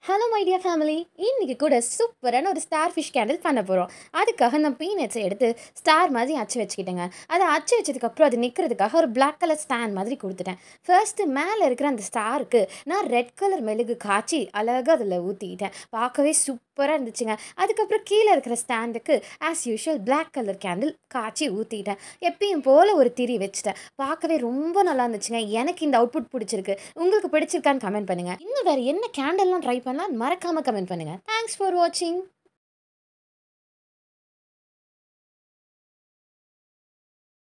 hello my dear family இன்னைக்கு கூட சூப்பரான ஒரு ஸ்டார் ஃபிஷ் கேண்டில் பண்ண போகிறோம் அதுக்காக நான் பீனட்ஸை எடுத்து ஸ்டார் மாதிரி அச்சு வச்சுக்கிட்டேங்க அதை அச்சு வச்சதுக்கப்புறம் அது நிற்கிறதுக்காக ஒரு Black கலர் ஸ்டாண்ட் மாதிரி கொடுத்துட்டேன் ஃபர்ஸ்ட்டு மேலே இருக்கிற அந்த ஸ்டாருக்கு நான் ரெட் கலர் மெழுகு காய்ச்சி அழகாக அதில் ஊற்றிக்கிட்டேன் பார்க்கவே சூப்பராக இருந்துச்சுங்க அதுக்கப்புறம் கீழே இருக்கிற ஸ்டாண்டுக்கு as usual Black colour candle காய்ச்சி ஊற்றிட்டேன் எப்பயும் போல் ஒரு திரி வச்சுட்டேன் பார்க்கவே ரொம்ப நல்லா இருந்துச்சுங்க எனக்கு இந்த அவுட்புட் பிடிச்சிருக்கு உங்களுக்கு பிடிச்சிருக்கான்னு கமெண்ட் பண்ணுங்கள் இன்னும் வேறு என்ன கேண்டல்லாம் ட்ரை பண்ணலாம் மறக்காமல் கமெண்ட் பண்ணுங்கள் தேங்க்ஸ் ஃபார் வாட்சிங்